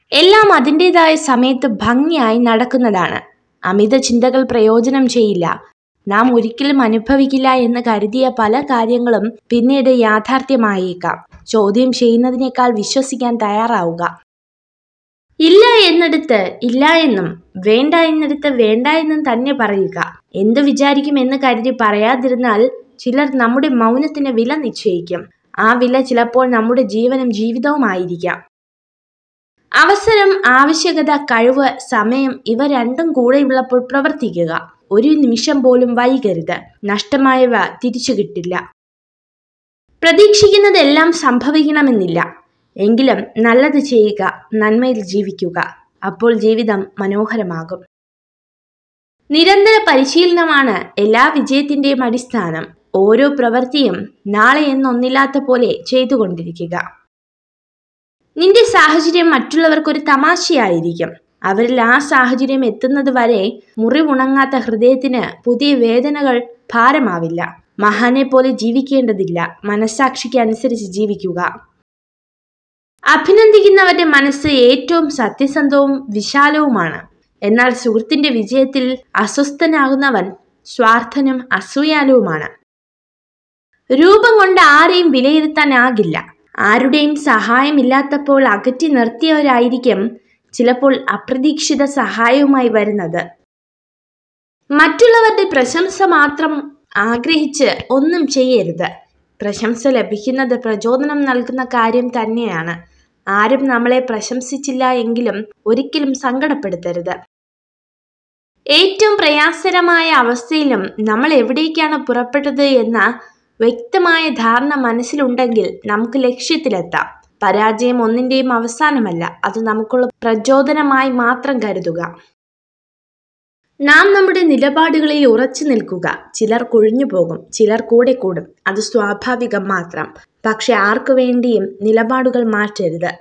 എല്ലാം അതിൻ്റെതായ സമയത്ത് ഭംഗിയായി നടക്കുന്നതാണ് അമിത ചിന്തകൾ പ്രയോജനം ചെയ്യില്ല നാം ഒരിക്കലും അനുഭവിക്കില്ല എന്ന് കരുതിയ പല കാര്യങ്ങളും പിന്നീട് യാഥാർത്ഥ്യമായേക്കാം ചോദ്യം ചെയ്യുന്നതിനേക്കാൾ വിശ്വസിക്കാൻ തയ്യാറാവുക ഇല്ല എന്നിടത്ത് ഇല്ല എന്നും വേണ്ട എന്നിടത്ത് വേണ്ട എന്നും തന്നെ പറയുക എന്ത് വിചാരിക്കും എന്ന് കരുതി പറയാതിരുന്നാൽ ചിലർ നമ്മുടെ മൗനത്തിന് വില നിശ്ചയിക്കും ആ വില ചിലപ്പോൾ നമ്മുടെ ജീവനും ജീവിതവുമായിരിക്കാം അവസരം ആവശ്യകത കഴിവ് സമയം ഇവ രണ്ടും കൂടെയുള്ളപ്പോൾ പ്രവർത്തിക്കുക ഒരു നിമിഷം പോലും വൈകരുത് നഷ്ടമായവ തിരിച്ചു കിട്ടില്ല പ്രതീക്ഷിക്കുന്നതെല്ലാം സംഭവിക്കണമെന്നില്ല എങ്കിലും നല്ലത് ചെയ്യുക നന്മയിൽ ജീവിക്കുക അപ്പോൾ ജീവിതം മനോഹരമാകും നിരന്തര പരിശീലനമാണ് എല്ലാ വിജയത്തിന്റെയും അടിസ്ഥാനം ഓരോ പ്രവൃത്തിയും നാളെ എന്നൊന്നില്ലാത്ത പോലെ ചെയ്തുകൊണ്ടിരിക്കുക നിന്റെ സാഹചര്യം മറ്റുള്ളവർക്കൊരു തമാശയായിരിക്കും അവരിൽ ആ സാഹചര്യം എത്തുന്നത് വരെ മുറിവുണങ്ങാത്ത ഹൃദയത്തിന് പുതിയ വേദനകൾ ഭാരമാവില്ല മഹാനെ പോലെ ജീവിക്കേണ്ടതില്ല മനസ്സാക്ഷിക്ക് അനുസരിച്ച് ജീവിക്കുക അഭിനന്ദിക്കുന്നവരുടെ മനസ്സ് ഏറ്റവും സത്യസന്ധവും വിശാലവുമാണ് എന്നാൽ സുഹൃത്തിന്റെ വിജയത്തിൽ അസ്വസ്ഥനാകുന്നവൻ സ്വാർത്ഥനും അസൂയാലുവുമാണ് രൂപം കൊണ്ട് ആരെയും വിലയിരുത്താനാകില്ല ആരുടെയും സഹായമില്ലാത്തപ്പോൾ അകറ്റി നിർത്തിയവരായിരിക്കും ചിലപ്പോൾ അപ്രതീക്ഷിത സഹായവുമായി വരുന്നത് മറ്റുള്ളവരുടെ പ്രശംസ മാത്രം ആഗ്രഹിച്ച് ഒന്നും ചെയ്യരുത് പ്രശംസ ലഭിക്കുന്നത് പ്രചോദനം നൽകുന്ന കാര്യം തന്നെയാണ് ആരും നമ്മളെ പ്രശംസിച്ചില്ല എങ്കിലും ഒരിക്കലും സങ്കടപ്പെടുത്തരുത് ഏറ്റവും പ്രയാസകരമായ അവസ്ഥയിലും നമ്മൾ എവിടേക്കാണ് പുറപ്പെട്ടത് എന്ന വ്യക്തമായ ധാരണ മനസ്സിലുണ്ടെങ്കിൽ നമുക്ക് ലക്ഷ്യത്തിലെത്താം പരാജയം ഒന്നിന്റെയും അവസാനമല്ല അത് നമുക്കുള്ള പ്രചോദനമായി മാത്രം കരുതുക നാം നമ്മുടെ നിലപാടുകളിൽ ഉറച്ചു നിൽക്കുക ചിലർ കൊഴിഞ്ഞു പോകും ചിലർ കൂടെ കൂടും അത് സ്വാഭാവികം മാത്രം പക്ഷെ ആർക്കു വേണ്ടിയും നിലപാടുകൾ മാറ്റരുത്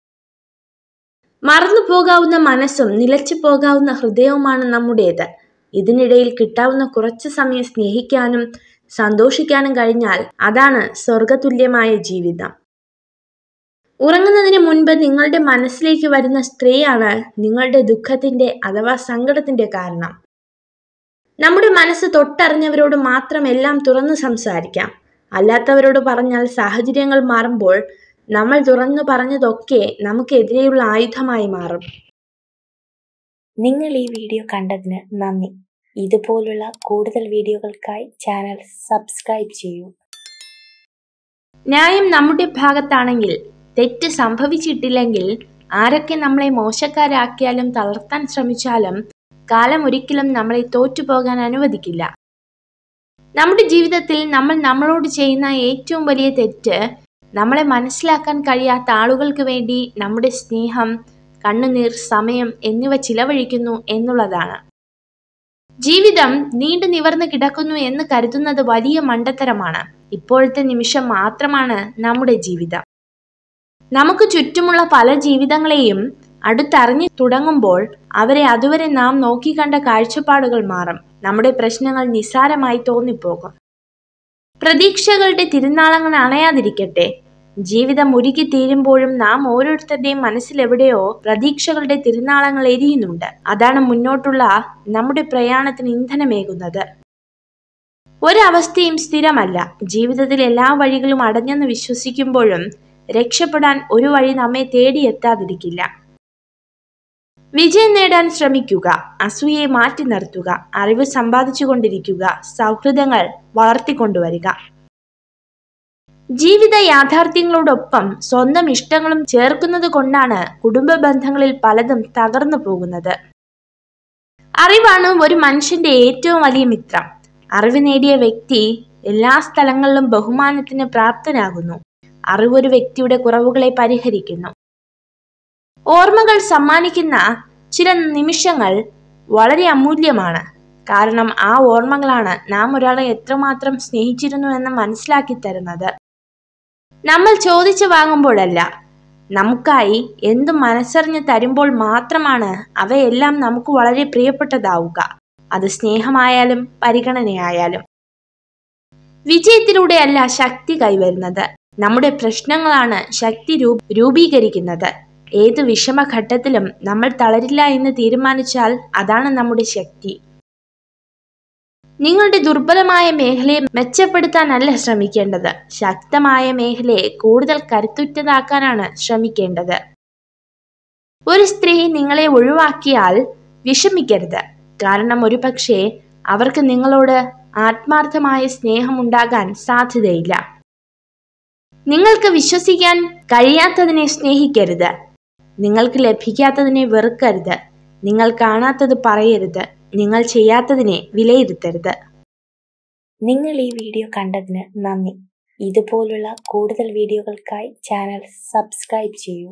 മറന്നു പോകാവുന്ന മനസ്സും നിലച്ചു പോകാവുന്ന ഹൃദയവുമാണ് നമ്മുടേത് ഇതിനിടയിൽ കിട്ടാവുന്ന കുറച്ച് സമയം സ്നേഹിക്കാനും സന്തോഷിക്കാനും കഴിഞ്ഞാൽ അതാണ് സ്വർഗതുല്യമായ ജീവിതം ഉറങ്ങുന്നതിന് മുൻപ് നിങ്ങളുടെ മനസ്സിലേക്ക് വരുന്ന സ്ത്രീയാണ് നിങ്ങളുടെ ദുഃഖത്തിന്റെ അഥവാ സങ്കടത്തിന്റെ കാരണം നമ്മുടെ മനസ്സ് തൊട്ടറിഞ്ഞവരോട് മാത്രം എല്ലാം തുറന്നു സംസാരിക്കാം അല്ലാത്തവരോട് പറഞ്ഞാൽ സാഹചര്യങ്ങൾ മാറുമ്പോൾ നമ്മൾ തുറന്നു പറഞ്ഞതൊക്കെ നമുക്കെതിരെയുള്ള ആയുധമായി മാറും നിങ്ങൾ ഈ വീഡിയോ കണ്ടതിന് നന്ദി ഇതുപോലുള്ള കൂടുതൽ വീഡിയോകൾക്കായി ചാനൽ സബ്സ്ക്രൈബ് ചെയ്യൂ ന്യായം നമ്മുടെ ഭാഗത്താണെങ്കിൽ തെറ്റ് സംഭവിച്ചിട്ടില്ലെങ്കിൽ ആരൊക്കെ നമ്മളെ മോശക്കാരാക്കിയാലും തളർത്താൻ ശ്രമിച്ചാലും കാലം ഒരിക്കലും നമ്മളെ തോറ്റുപോകാൻ അനുവദിക്കില്ല നമ്മുടെ ജീവിതത്തിൽ നമ്മൾ നമ്മളോട് ചെയ്യുന്ന ഏറ്റവും വലിയ തെറ്റ് നമ്മളെ മനസ്സിലാക്കാൻ കഴിയാത്ത ആളുകൾക്ക് വേണ്ടി നമ്മുടെ സ്നേഹം കണ്ണുനീർ സമയം എന്നിവ ചിലവഴിക്കുന്നു എന്നുള്ളതാണ് ജീവിതം നീണ്ടു നിവർന്നു കിടക്കുന്നു എന്ന് കരുതുന്നത് വലിയ മണ്ടത്തരമാണ് ഇപ്പോഴത്തെ നിമിഷം മാത്രമാണ് നമ്മുടെ ജീവിതം നമുക്ക് ചുറ്റുമുള്ള പല ജീവിതങ്ങളെയും അടുത്തറിഞ്ഞു തുടങ്ങുമ്പോൾ അവരെ അതുവരെ നാം നോക്കിക്കണ്ട കാഴ്ചപ്പാടുകൾ മാറും നമ്മുടെ പ്രശ്നങ്ങൾ നിസ്സാരമായി തോന്നിപ്പോകും പ്രതീക്ഷകളുടെ തിരുനാളങ്ങൾ അണയാതിരിക്കട്ടെ ജീവിതം ഉരുകി തീരുമ്പോഴും നാം ഓരോരുത്തരുടെയും മനസ്സിലെവിടെയോ പ്രതീക്ഷകളുടെ തിരുനാളങ്ങൾ എരിയുന്നുണ്ട് അതാണ് മുന്നോട്ടുള്ള നമ്മുടെ പ്രയാണത്തിന് ഇന്ധനമേകുന്നത് ഒരവസ്ഥയും സ്ഥിരമല്ല ജീവിതത്തിൽ എല്ലാ വഴികളും അടഞ്ഞെന്ന് വിശ്വസിക്കുമ്പോഴും രക്ഷപ്പെടാൻ ഒരു വഴി നമ്മെ തേടിയെത്താതിരിക്കില്ല വിജയം നേടാൻ ശ്രമിക്കുക അസൂയയെ മാറ്റി നിർത്തുക അറിവ് സമ്പാദിച്ചുകൊണ്ടിരിക്കുക സൗഹൃദങ്ങൾ വളർത്തിക്കൊണ്ടുവരിക ജീവിത യാഥാർത്ഥ്യങ്ങളോടൊപ്പം സ്വന്തം ഇഷ്ടങ്ങളും ചേർക്കുന്നത് കൊണ്ടാണ് കുടുംബ ബന്ധങ്ങളിൽ പലതും തകർന്നു പോകുന്നത് അറിവാണ് ഒരു മനുഷ്യന്റെ ഏറ്റവും വലിയ മിത്രം അറിവ് നേടിയ വ്യക്തി എല്ലാ സ്ഥലങ്ങളിലും ബഹുമാനത്തിന് പ്രാപ്തനാകുന്നു അറിവൊരു വ്യക്തിയുടെ കുറവുകളെ പരിഹരിക്കുന്നു ഓർമ്മകൾ സമ്മാനിക്കുന്ന ചില നിമിഷങ്ങൾ വളരെ അമൂല്യമാണ് കാരണം ആ ഓർമ്മകളാണ് നാം ഒരാളെ എത്രമാത്രം സ്നേഹിച്ചിരുന്നു എന്ന് മനസ്സിലാക്കി തരുന്നത് നമ്മൾ ചോദിച്ചു വാങ്ങുമ്പോഴല്ല നമുക്കായി എന്ത് മനസ്സറിഞ്ഞ് തരുമ്പോൾ മാത്രമാണ് അവയെല്ലാം നമുക്ക് വളരെ പ്രിയപ്പെട്ടതാവുക അത് സ്നേഹമായാലും പരിഗണനയായാലും വിജയത്തിലൂടെയല്ല ശക്തി കൈവരുന്നത് നമ്മുടെ പ്രശ്നങ്ങളാണ് ശക്തി രൂപീകരിക്കുന്നത് ഏത് വിഷമഘട്ടത്തിലും നമ്മൾ തളരില്ല എന്ന് തീരുമാനിച്ചാൽ അതാണ് നമ്മുടെ ശക്തി നിങ്ങളുടെ ദുർബലമായ മേഖലയെ മെച്ചപ്പെടുത്താനല്ല ശ്രമിക്കേണ്ടത് ശക്തമായ മേഖലയെ കൂടുതൽ കരുത്തുറ്റതാക്കാനാണ് ശ്രമിക്കേണ്ടത് ഒരു സ്ത്രീ നിങ്ങളെ ഒഴിവാക്കിയാൽ വിഷമിക്കരുത് കാരണം ഒരുപക്ഷെ അവർക്ക് നിങ്ങളോട് ആത്മാർത്ഥമായ സ്നേഹമുണ്ടാകാൻ സാധ്യതയില്ല നിങ്ങൾക്ക് വിശ്വസിക്കാൻ കഴിയാത്തതിനെ സ്നേഹിക്കരുത് നിങ്ങൾക്ക് ലഭിക്കാത്തതിനെ വെറുക്കരുത് നിങ്ങൾ കാണാത്തത് പറയരുത് നിങ്ങൾ ചെയ്യാത്തതിനെ വിലയിരുത്തരുത് നിങ്ങൾ ഈ വീഡിയോ കണ്ടതിന് നന്ദി ഇതുപോലുള്ള കൂടുതൽ വീഡിയോകൾക്കായി ചാനൽ സബ്സ്ക്രൈബ് ചെയ്യൂ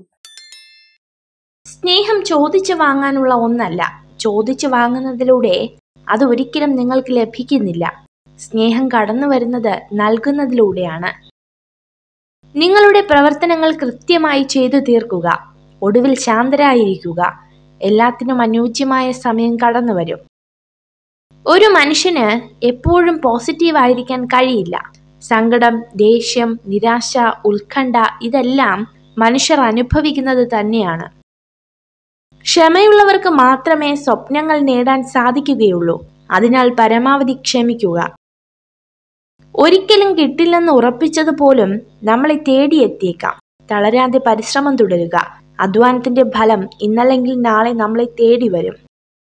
സ്നേഹം ചോദിച്ചു വാങ്ങാനുള്ള ഒന്നല്ല ചോദിച്ചു വാങ്ങുന്നതിലൂടെ അത് ഒരിക്കലും നിങ്ങൾക്ക് ലഭിക്കുന്നില്ല സ്നേഹം കടന്നു വരുന്നത് നൽകുന്നതിലൂടെയാണ് നിങ്ങളുടെ പ്രവർത്തനങ്ങൾ കൃത്യമായി ചെയ്തു തീർക്കുക ഒടുവിൽ ശാന്തരായിരിക്കുക എല്ലാത്തിനും അനുയോജ്യമായ സമയം കടന്നു വരും ഒരു മനുഷ്യന് എപ്പോഴും പോസിറ്റീവ് ആയിരിക്കാൻ കഴിയില്ല സങ്കടം ദേഷ്യം നിരാശ ഉത്കണ്ഠ ഇതെല്ലാം മനുഷ്യർ അനുഭവിക്കുന്നത് തന്നെയാണ് ക്ഷമയുള്ളവർക്ക് മാത്രമേ സ്വപ്നങ്ങൾ നേടാൻ സാധിക്കുകയുള്ളൂ അതിനാൽ പരമാവധി ക്ഷമിക്കുക ഒരിക്കലും കിട്ടില്ലെന്ന് ഉറപ്പിച്ചതുപോലും നമ്മളെ തേടിയെത്തിയേക്കാം തളരാതെ പരിശ്രമം തുടരുക അധ്വാനത്തിന്റെ ഫലം ഇന്നല്ലെങ്കിൽ നാളെ നമ്മളെ തേടി വരും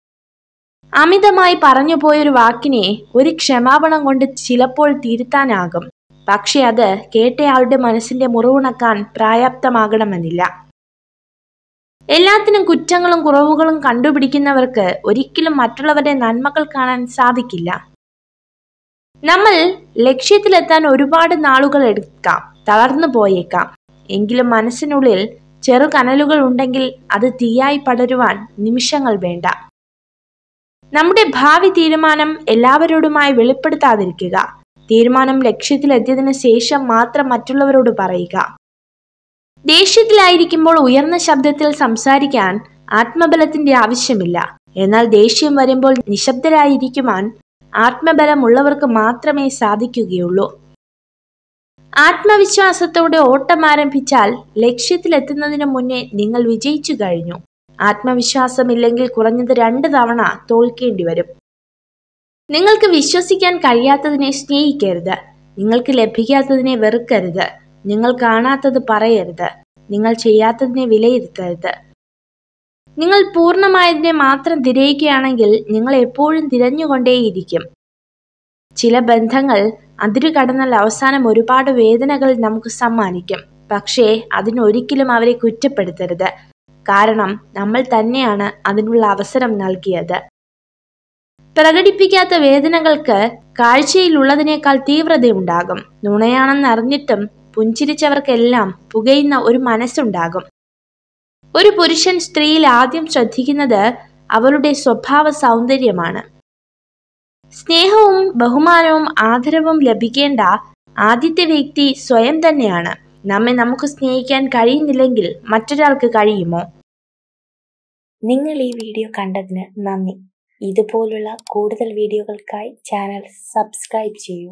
അമിതമായി പറഞ്ഞു പോയൊരു വാക്കിനെ ഒരു ക്ഷമാപണം കൊണ്ട് ചിലപ്പോൾ തിരുത്താനാകും പക്ഷെ അത് കേട്ടയാളുടെ മനസ്സിന്റെ മുറിവുണക്കാൻ പ്രായാപ്തമാകണമെന്നില്ല എല്ലാത്തിനും കുറ്റങ്ങളും കുറവുകളും കണ്ടുപിടിക്കുന്നവർക്ക് ഒരിക്കലും മറ്റുള്ളവരുടെ നന്മകൾ കാണാൻ സാധിക്കില്ല നമ്മൾ ലക്ഷ്യത്തിലെത്താൻ ഒരുപാട് നാളുകൾ എടുക്കാം തളർന്നു പോയേക്കാം എങ്കിലും മനസ്സിനുള്ളിൽ ചെറു കനലുകൾ ഉണ്ടെങ്കിൽ അത് തീയായി പടരുവാൻ നിമിഷങ്ങൾ വേണ്ട നമ്മുടെ ഭാവി തീരുമാനം എല്ലാവരോടുമായി വെളിപ്പെടുത്താതിരിക്കുക തീരുമാനം ലക്ഷ്യത്തിലെത്തിയതിനു ശേഷം മാത്രം മറ്റുള്ളവരോട് പറയുക ദേഷ്യത്തിലായിരിക്കുമ്പോൾ ഉയർന്ന ശബ്ദത്തിൽ സംസാരിക്കാൻ ആത്മബലത്തിന്റെ ആവശ്യമില്ല എന്നാൽ ദേഷ്യം വരുമ്പോൾ നിശബ്ദരായിരിക്കുവാൻ ആത്മബലമുള്ളവർക്ക് മാത്രമേ സാധിക്കുകയുള്ളൂ ആത്മവിശ്വാസത്തോടെ ഓട്ടം ആരംഭിച്ചാൽ ലക്ഷ്യത്തിലെത്തുന്നതിന് മുന്നേ നിങ്ങൾ വിജയിച്ചു കഴിഞ്ഞു ആത്മവിശ്വാസമില്ലെങ്കിൽ കുറഞ്ഞത് രണ്ട് തവണ തോൽക്കേണ്ടി വരും നിങ്ങൾക്ക് വിശ്വസിക്കാൻ കഴിയാത്തതിനെ സ്നേഹിക്കരുത് നിങ്ങൾക്ക് ലഭിക്കാത്തതിനെ വെറുക്കരുത് നിങ്ങൾ കാണാത്തത് പറയരുത് നിങ്ങൾ ചെയ്യാത്തതിനെ വിലയിരുത്തരുത് നിങ്ങൾ പൂർണ്ണമായതിനെ മാത്രം തിരയുകയാണെങ്കിൽ നിങ്ങൾ എപ്പോഴും തിരഞ്ഞുകൊണ്ടേയിരിക്കും ചില ബന്ധങ്ങൾ അതിരു കടന്നാൽ അവസാനം ഒരുപാട് വേദനകൾ നമുക്ക് സമ്മാനിക്കും പക്ഷേ അതിനൊരിക്കലും അവരെ കുറ്റപ്പെടുത്തരുത് കാരണം നമ്മൾ തന്നെയാണ് അതിനുള്ള അവസരം നൽകിയത് പ്രകടിപ്പിക്കാത്ത വേദനകൾക്ക് കാഴ്ചയിലുള്ളതിനേക്കാൾ തീവ്രതയുണ്ടാകും നുണയാണെന്നറിഞ്ഞിട്ടും പുഞ്ചിരിച്ചവർക്കെല്ലാം പുകയുന്ന ഒരു മനസ്സുണ്ടാകും ഒരു പുരുഷൻ സ്ത്രീയിൽ ആദ്യം ശ്രദ്ധിക്കുന്നത് അവളുടെ സ്വഭാവ സൗന്ദര്യമാണ് സ്നേഹവും ബഹുമാനവും ആദരവും ലഭിക്കേണ്ട ആദ്യത്തെ വ്യക്തി സ്വയം തന്നെയാണ് നമ്മെ നമുക്ക് സ്നേഹിക്കാൻ കഴിയുന്നില്ലെങ്കിൽ മറ്റൊരാൾക്ക് കഴിയുമോ നിങ്ങൾ ഈ വീഡിയോ കണ്ടതിന് നന്ദി ഇതുപോലുള്ള കൂടുതൽ വീഡിയോകൾക്കായി ചാനൽ സബ്സ്ക്രൈബ് ചെയ്യൂ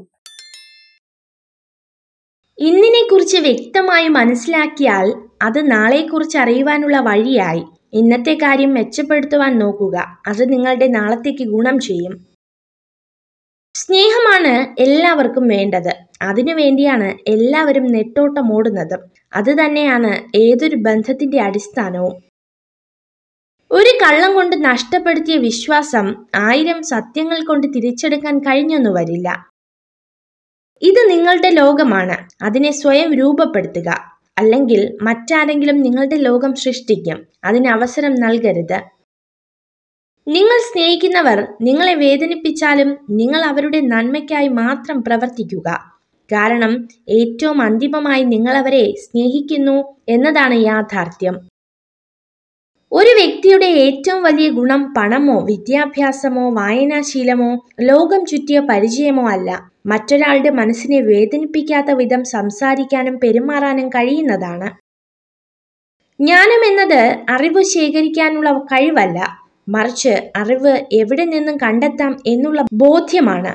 ഇന്നിനെക്കുറിച്ച് വ്യക്തമായി മനസ്സിലാക്കിയാൽ അത് നാളെക്കുറിച്ച് അറിയുവാനുള്ള വഴിയായി ഇന്നത്തെ കാര്യം മെച്ചപ്പെടുത്തുവാൻ നോക്കുക അത് നിങ്ങളുടെ നാളത്തേക്ക് ഗുണം ചെയ്യും സ്നേഹമാണ് എല്ലാവർക്കും വേണ്ടത് അതിനു വേണ്ടിയാണ് എല്ലാവരും നെട്ടോട്ടം ഓടുന്നത് അത് തന്നെയാണ് ഏതൊരു ബന്ധത്തിന്റെ അടിസ്ഥാനവും ഒരു കള്ളം കൊണ്ട് നഷ്ടപ്പെടുത്തിയ വിശ്വാസം ആയിരം സത്യങ്ങൾ കൊണ്ട് തിരിച്ചെടുക്കാൻ കഴിഞ്ഞൊന്നു വരില്ല ഇത് നിങ്ങളുടെ ലോകമാണ് അതിനെ സ്വയം രൂപപ്പെടുത്തുക അല്ലെങ്കിൽ മറ്റാരെങ്കിലും നിങ്ങളുടെ ലോകം സൃഷ്ടിക്കും അതിന് അവസരം നൽകരുത് നിങ്ങൾ സ്നേഹിക്കുന്നവർ നിങ്ങളെ വേദനിപ്പിച്ചാലും നിങ്ങൾ അവരുടെ നന്മയ്ക്കായി മാത്രം പ്രവർത്തിക്കുക കാരണം ഏറ്റവും അന്തിമമായി നിങ്ങൾ അവരെ സ്നേഹിക്കുന്നു എന്നതാണ് യാഥാർത്ഥ്യം ഒരു വ്യക്തിയുടെ ഏറ്റവും വലിയ ഗുണം പണമോ വിദ്യാഭ്യാസമോ വായനാശീലമോ ലോകം ചുറ്റിയ പരിചയമോ അല്ല മറ്റൊരാളുടെ മനസ്സിനെ വേദനിപ്പിക്കാത്ത വിധം സംസാരിക്കാനും പെരുമാറാനും കഴിയുന്നതാണ് ജ്ഞാനം എന്നത് അറിവ് ശേഖരിക്കാനുള്ള കഴിവല്ല മറിച്ച് അറിവ് എവിടെ നിന്നും കണ്ടെത്താം എന്നുള്ള ബോധ്യമാണ്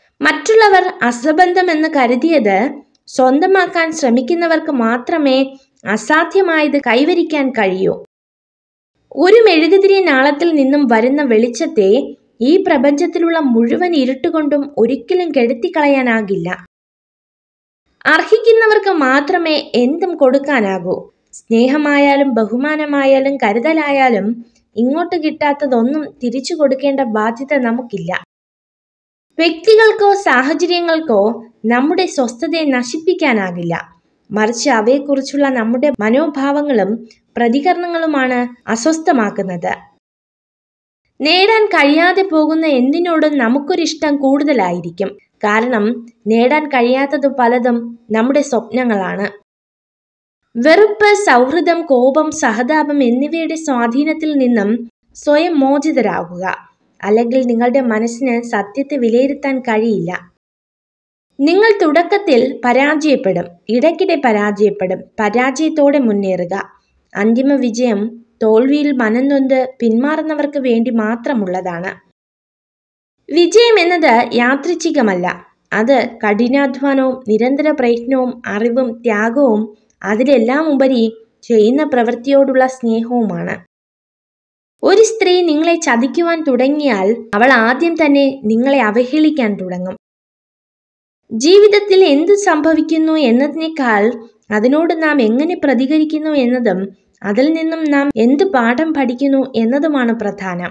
മറ്റുള്ളവർ അസബന്ധമെന്ന് കരുതിയത് സ്വന്തമാക്കാൻ ശ്രമിക്കുന്നവർക്ക് മാത്രമേ അസാധ്യമായത് കൈവരിക്കാൻ കഴിയൂ ഒരു മെഴുകുതിരി നാളത്തിൽ നിന്നും വരുന്ന വെളിച്ചത്തെ ഈ പ്രപഞ്ചത്തിലുള്ള മുഴുവൻ ഇരുട്ടുകൊണ്ടും ഒരിക്കലും കെടുത്തിക്കളയാനാകില്ല അർഹിക്കുന്നവർക്ക് മാത്രമേ എന്തും കൊടുക്കാനാകൂ സ്നേഹമായാലും ബഹുമാനമായാലും കരുതലായാലും ഇങ്ങോട്ട് കിട്ടാത്തതൊന്നും തിരിച്ചു കൊടുക്കേണ്ട ബാധ്യത നമുക്കില്ല വ്യക്തികൾക്കോ സാഹചര്യങ്ങൾക്കോ നമ്മുടെ സ്വസ്ഥതയെ നശിപ്പിക്കാനാകില്ല മറിച്ച് അവയെക്കുറിച്ചുള്ള നമ്മുടെ മനോഭാവങ്ങളും പ്രതികരണങ്ങളുമാണ് അസ്വസ്ഥമാക്കുന്നത് നേടാൻ കഴിയാതെ പോകുന്ന എന്തിനോടും നമുക്കൊരിഷ്ടം കൂടുതലായിരിക്കും കാരണം നേടാൻ കഴിയാത്തത് പലതും നമ്മുടെ സ്വപ്നങ്ങളാണ് വെറുപ്പ് സൗഹൃദം കോപം സഹതാപം എന്നിവയുടെ സ്വാധീനത്തിൽ നിന്നും സ്വയം മോചിതരാകുക അല്ലെങ്കിൽ നിങ്ങളുടെ മനസ്സിന് സത്യത്തെ വിലയിരുത്താൻ കഴിയില്ല നിങ്ങൾ തുടക്കത്തിൽ പരാജയപ്പെടും ഇടയ്ക്കിടെ പരാജയപ്പെടും പരാജയത്തോടെ മുന്നേറുക അന്തിമ വിജയം തോൽവിയിൽ മനംനൊന്ത് പിന്മാറുന്നവർക്ക് വേണ്ടി മാത്രമുള്ളതാണ് വിജയം എന്നത് യാദൃച്ഛികമല്ല അത് കഠിനാധ്വാനവും നിരന്തര പ്രയത്നവും അറിവും ത്യാഗവും അതിലെല്ലാം ഉപരി ചെയ്യുന്ന പ്രവൃത്തിയോടുള്ള സ്നേഹവുമാണ് ഒരു സ്ത്രീ നിങ്ങളെ ചതിക്കുവാൻ തുടങ്ങിയാൽ അവൾ ആദ്യം തന്നെ നിങ്ങളെ അവഹേളിക്കാൻ തുടങ്ങും ജീവിതത്തിൽ എന്ത് സംഭവിക്കുന്നു എന്നതിനേക്കാൾ അതിനോട് നാം എങ്ങനെ പ്രതികരിക്കുന്നു എന്നതും അതിൽ നിന്നും നാം എന്ത് പാഠം പഠിക്കുന്നു എന്നതുമാണ് പ്രധാനം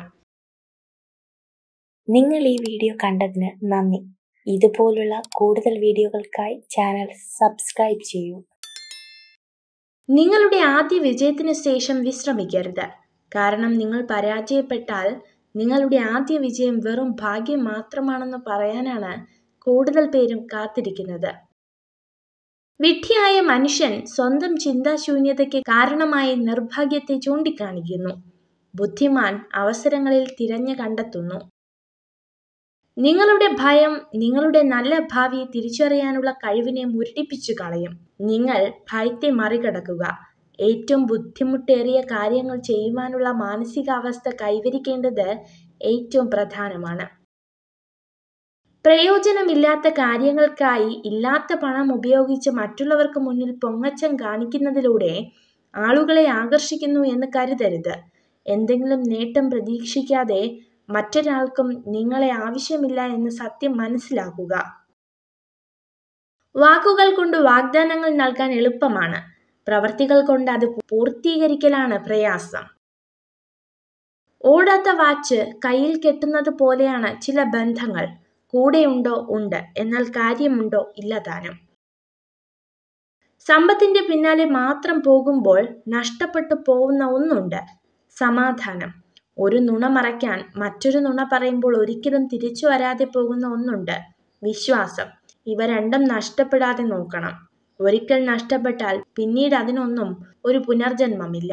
നിങ്ങൾ ഈ വീഡിയോ കണ്ടതിന് നന്ദി ഇതുപോലുള്ള കൂടുതൽ വീഡിയോകൾക്കായി ചാനൽ സബ്സ്ക്രൈബ് ചെയ്യൂ നിങ്ങളുടെ ആദ്യ വിജയത്തിന് ശേഷം വിശ്രമിക്കരുത് കാരണം നിങ്ങൾ പരാജയപ്പെട്ടാൽ നിങ്ങളുടെ ആദ്യ വിജയം വെറും ഭാഗ്യം മാത്രമാണെന്ന് പറയാനാണ് കൂടുതൽ പേരും കാത്തിരിക്കുന്നത് വിഡ്ഢിയായ മനുഷ്യൻ സ്വന്തം ചിന്താശൂന്യതയ്ക്ക് കാരണമായ നിർഭാഗ്യത്തെ ചൂണ്ടിക്കാണിക്കുന്നു ബുദ്ധിമാൻ അവസരങ്ങളിൽ തിരഞ്ഞു കണ്ടെത്തുന്നു നിങ്ങളുടെ ഭയം നിങ്ങളുടെ നല്ല ഭാവി തിരിച്ചറിയാനുള്ള കഴിവിനെ മുരടിപ്പിച്ചു കളയും നിങ്ങൾ ഭയത്തെ മറികടക്കുക ഏറ്റവും ബുദ്ധിമുട്ടേറിയ കാര്യങ്ങൾ ചെയ്യുവാനുള്ള മാനസികാവസ്ഥ കൈവരിക്കേണ്ടത് ഏറ്റവും പ്രധാനമാണ് പ്രയോജനമില്ലാത്ത കാര്യങ്ങൾക്കായി ഇല്ലാത്ത പണം ഉപയോഗിച്ച് മറ്റുള്ളവർക്ക് മുന്നിൽ പൊങ്ങച്ചം കാണിക്കുന്നതിലൂടെ ആളുകളെ ആകർഷിക്കുന്നു എന്ന് കരുതരുത് എന്തെങ്കിലും നേട്ടം പ്രതീക്ഷിക്കാതെ മറ്റൊരാൾക്കും നിങ്ങളെ ആവശ്യമില്ല എന്ന് സത്യം മനസ്സിലാക്കുക വാക്കുകൾ കൊണ്ട് വാഗ്ദാനങ്ങൾ നൽകാൻ എളുപ്പമാണ് പ്രവർത്തികൾ കൊണ്ട് അത് പൂർത്തീകരിക്കലാണ് പ്രയാസം ഓടാത്ത വാച്ച് കയ്യിൽ കെട്ടുന്നത് പോലെയാണ് ചില ബന്ധങ്ങൾ കൂടെയുണ്ടോ ഉണ്ട് എന്നാൽ കാര്യമുണ്ടോ ഇല്ലതാനും സമ്പത്തിന്റെ പിന്നാലെ മാത്രം പോകുമ്പോൾ നഷ്ടപ്പെട്ടു പോകുന്ന ഒന്നുണ്ട് സമാധാനം ഒരു നുണ മറയ്ക്കാൻ മറ്റൊരു നുണ പറയുമ്പോൾ ഒരിക്കലും തിരിച്ചു വരാതെ പോകുന്ന ഒന്നുണ്ട് വിശ്വാസം ഇവ രണ്ടും നഷ്ടപ്പെടാതെ നോക്കണം ഒരിക്കൽ നഷ്ടപ്പെട്ടാൽ പിന്നീട് അതിനൊന്നും ഒരു പുനർജന്മമില്ല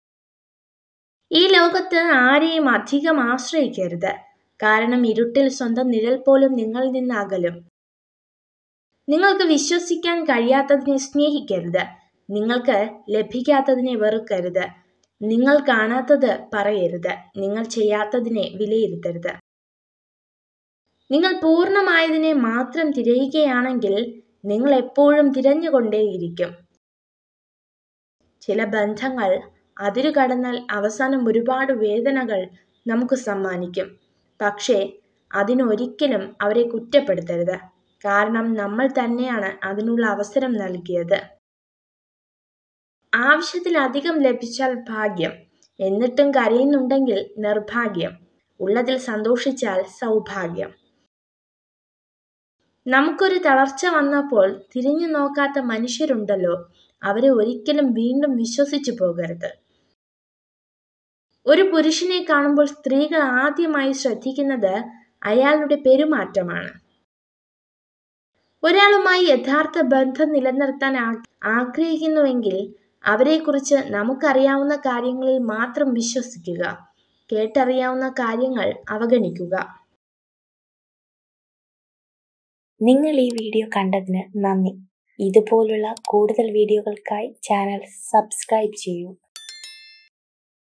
ഈ ലോകത്ത് ആരെയും അധികം ആശ്രയിക്കരുത് കാരണം ഇരുട്ടിൽ സ്വന്തം നിഴൽ പോലും നിങ്ങളിൽ നിന്ന് അകലും നിങ്ങൾക്ക് വിശ്വസിക്കാൻ കഴിയാത്തതിനെ സ്നേഹിക്കരുത് നിങ്ങൾക്ക് ലഭിക്കാത്തതിനെ വെറുക്കരുത് നിങ്ങൾ കാണാത്തത് പറയരുത് നിങ്ങൾ ചെയ്യാത്തതിനെ വിലയിരുത്തരുത് നിങ്ങൾ പൂർണ്ണമായതിനെ മാത്രം തിരയുകയാണെങ്കിൽ നിങ്ങൾ എപ്പോഴും തിരഞ്ഞുകൊണ്ടേയിരിക്കും ചില ബന്ധങ്ങൾ അതിരു കടന്നാൽ അവസാനം ഒരുപാട് വേദനകൾ നമുക്ക് സമ്മാനിക്കും പക്ഷേ അതിനൊരിക്കലും അവരെ കുറ്റപ്പെടുത്തരുത് കാരണം നമ്മൾ തന്നെയാണ് അതിനുള്ള അവസരം നൽകിയത് ആവശ്യത്തിലധികം ലഭിച്ചാൽ ഭാഗ്യം എന്നിട്ടും കരയുന്നുണ്ടെങ്കിൽ നിർഭാഗ്യം ഉള്ളതിൽ സന്തോഷിച്ചാൽ സൗഭാഗ്യം നമുക്കൊരു തളർച്ച വന്നപ്പോൾ തിരിഞ്ഞു നോക്കാത്ത മനുഷ്യരുണ്ടല്ലോ അവരെ ഒരിക്കലും വീണ്ടും വിശ്വസിച്ചു പോകരുത് ഒരു പുരുഷനെ കാണുമ്പോൾ സ്ത്രീകൾ ആദ്യമായി ശ്രദ്ധിക്കുന്നത് അയാളുടെ പെരുമാറ്റമാണ് ഒരാളുമായി യഥാർത്ഥ ബന്ധം നിലനിർത്താൻ ആഗ്രഹിക്കുന്നുവെങ്കിൽ അവരെക്കുറിച്ച് നമുക്കറിയാവുന്ന കാര്യങ്ങളിൽ മാത്രം വിശ്വസിക്കുക കേട്ടറിയാവുന്ന കാര്യങ്ങൾ അവഗണിക്കുക നിങ്ങൾ ഈ വീഡിയോ കണ്ടതിന് നന്ദി ഇതുപോലുള്ള കൂടുതൽ വീഡിയോകൾക്കായി ചാനൽ സബ്സ്ക്രൈബ് ചെയ്യൂ